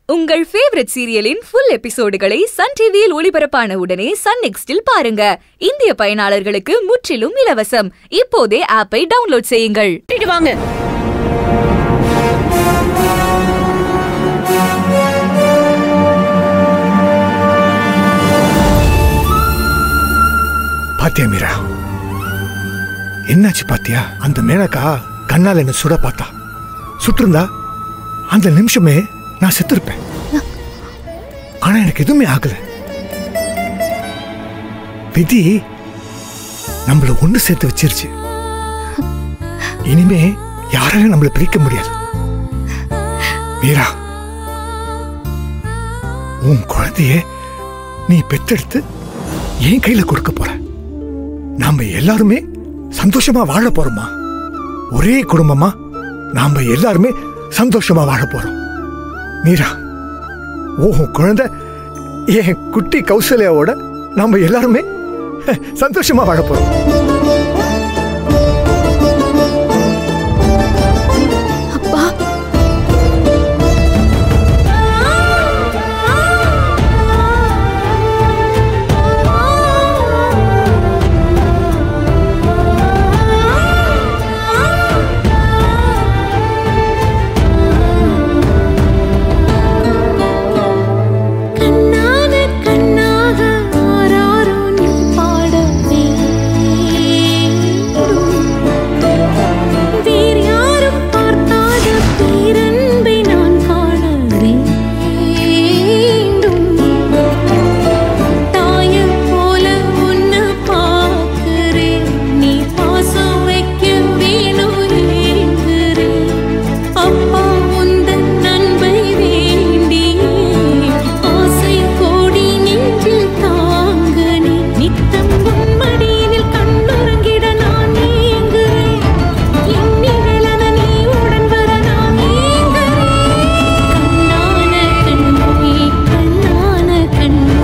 உங்கள் ஃபேவரட் சீரியலின் ஃபுல் எபிசோடுகளை சன் டிவியில் ஒளிபரப்பான உடனே சன் நெக்ஸ்டில் பாருங்க இந்திய பயனாளர்களுக்கு முற்றிலும் இலவசம் இப்போதே ஆப்பை டவுன்லோட் செய்யுங்கள் கூட்டிட்டு வாங்க பாத்தியா மீரா என்னாச்சு பாத்தியா அந்த மேனகா கண்ணால் என்ன சுட பார்த்தா சுட்டிருந்தா அந்த நிமிஷமே நான் செத்துருப்பேன் ஆனா எனக்கு எதுவுமே ஆகல விதி நம்மள ஒண்ணு சேர்த்து வச்சிருச்சு இனிமே யாராலையும் நம்மள பிரிக்க முடியாது மீரா உன் குழந்தைய நீ பெத்தெடுத்து என் கையில கொடுக்க போற நாம எல்லாருமே சந்தோஷமா வாழ போறோமா ஒரே குடும்பமா நாம எல்லாருமே சந்தோஷமா வாழ போறோம் மீரா ஓ உன் குழந்தை என் குட்டி கௌசல்யாவோட நாம எல்லாருமே சந்தோஷமா வாழ போறோம் அப்பா கண்ணான கண்ணாக ஆராரோ நீ பாட வேறு யாரும் பார்த்தாத பேரன்பை நான் காண வேண்டும் தாயைப் போல உன்னை பார்க்கிறேன் நீ பாசம் வைக்க வேணும் ஏங்குறேன் அப்பா உந்தன் நன்மை வேண்டியே ஆசை கோடி நெஞ்சில் தாங்க நீ நித்தம் உன் மடியினில் கண்ணுறங்கிட நான் ஏங்குறேன் என் நிழலென நீ உடன் வர நான் ஏங்குறேன் கண்ணான கண்ணே கண்ணான கண்ணே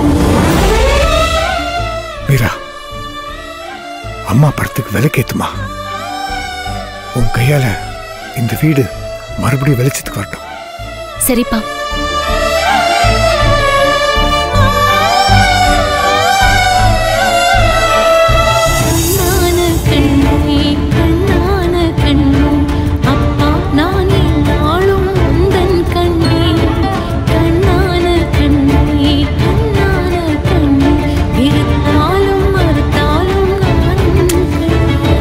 மீரா அம்மா படத்துக்கு விலைக்கேத்துமா உன் கையால இந்த வீடு மறுபடியும் வெளிச்சத்துக்கு வரட்டும் சரிப்பா கண்ணான கண்ணே கண்ணான கண்ணே அப்பா நான் நாளும் உந்தன் கண்ணே கண்ணான கண்ணே கண்ணான கண்ணே இருத்தாலும் மறுத்தாலும் நான் உன் கண்ணே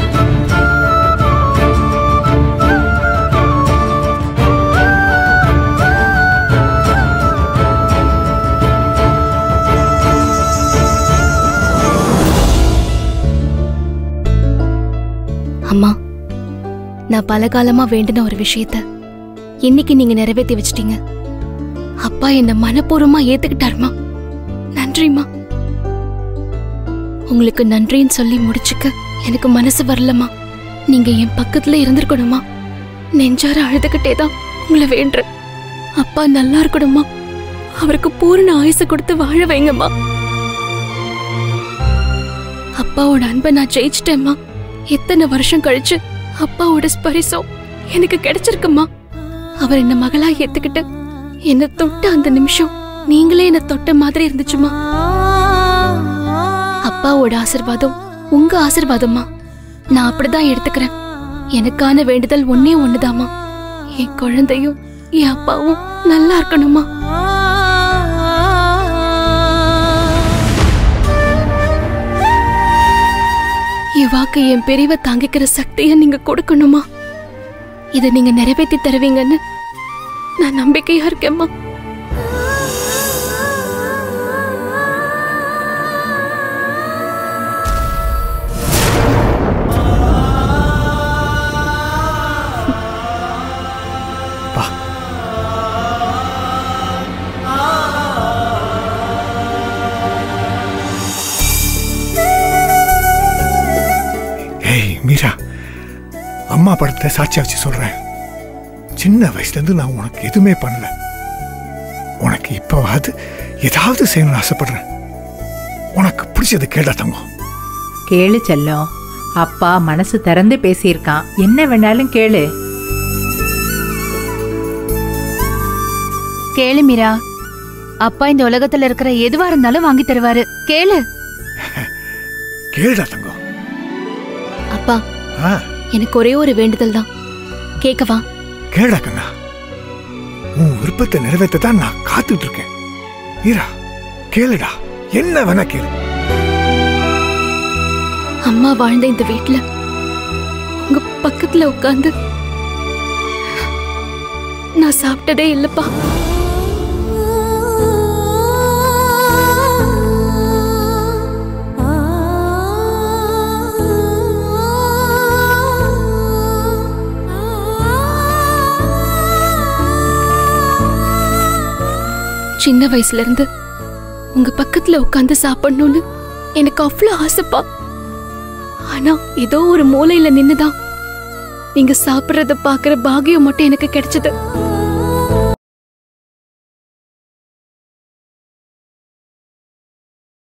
அம்மா நான் பல காலமா வேண்டின ஒரு விஷயத்த இன்னைக்கு நீங்க நிறைவேத்தி வச்சிட்டீங்க அப்பா என்ன மனப்பூர்வமா ஏத்துக்கிட்டாருமா நன்றிம்மா உங்களுக்கு நன்றின்னு சொல்லி முடிச்சுக்க எனக்கு மனசு வரலம்மா நீங்க என் பக்கத்துல இருந்திருக்கணுமா நெஞ்சார அழுதுகிட்டே தான் உங்களை வேண்டுறேன் அப்பா நல்லா இருக்கணுமா அவருக்கு பூரண ஆயுசு கொடுத்து வாழ வைங்கம்மா அப்பாவோட அன்பை நான் ஜெயிச்சிட்டேம்மா எத்தனை வருஷம் கழிச்சு அப்பாவோட ஸ்பரிசம் எனக்கு கிடைச்சிருக்குமா அவர் என்ன மகளா ஏத்துக்கிட்டு என்ன தொட்ட அந்த நிமிஷம் நீங்களே என்ன தொட்ட மாதிரி இருந்துச்சுமா அப்பாவோட ஆசிர்வாதம் உங்க ஆசிர்வாதம்மா நான் அப்படிதான் எடுத்துக்கிறேன் எனக்கான வேண்டுதல் ஒன்னே ஒண்ணுதாம்மா என் குழந்தையும் என் அப்பாவும் நல்லா இருக்கணுமா என் வாக்கு என் பெரியவ தாங்கிக்கிற சக்தியை நீங்க கொடுக்கணுமா இதை நீங்க நிறைவேத்தி தருவீங்கன்னு நான் நம்பிக்கையா இருக்கேம்மா வா ஏய் மீரா அம்மா படத்தை சாட்சியா வச்சு சொல்றேன் சின்ன வயசுல இருந்து நான் உனக்கு எதுவுமே பண்ணல உனக்கு இப்பவாது ஏதாவது செய்யணும்னு ஆசைப்படுறேன் உனக்கு பிடிச்சதை கேட்டா தங்கம் கேளு செல்லம் அப்பா மனசு திறந்து பேசியிருக்கான் என்ன வேணாலும் கேளு கேளு மீரா அப்பா இந்த உலகத்துல இருக்கிற எதுவா இருந்தாலும் வாங்கி தருவாரு கேளு கேளுடா தங்கம் அப்பா ஆ எனக்கு ஒரே ஒரு வேண்டுதல் தான் கேட்கவா கேளுடா கண்ணா உன் விருப்பத்தை நிறைவேற்ற தான் நான் காத்துட்டு இருக்கேன் மீரா கேளுடா என்ன வேணா கேளு அம்மா வாழ்ந்த இந்த வீட்ல உங்க பக்கத்துல உட்கார்ந்து நான் சாப்பிட்டதே இல்லப்பா சின்ன வயசுல இருந்து உங்க பக்கத்துல உட்கார்ந்து சாப்பிடணும்னு எனக்கு அவ்வளவு ஆசைப்பா ஆனா ஏதோ ஒரு மூலையில நின்னுதான் நீங்க சாப்பிடுறத பாக்குற பாக்கியம் மட்டும் எனக்கு கிடைச்சது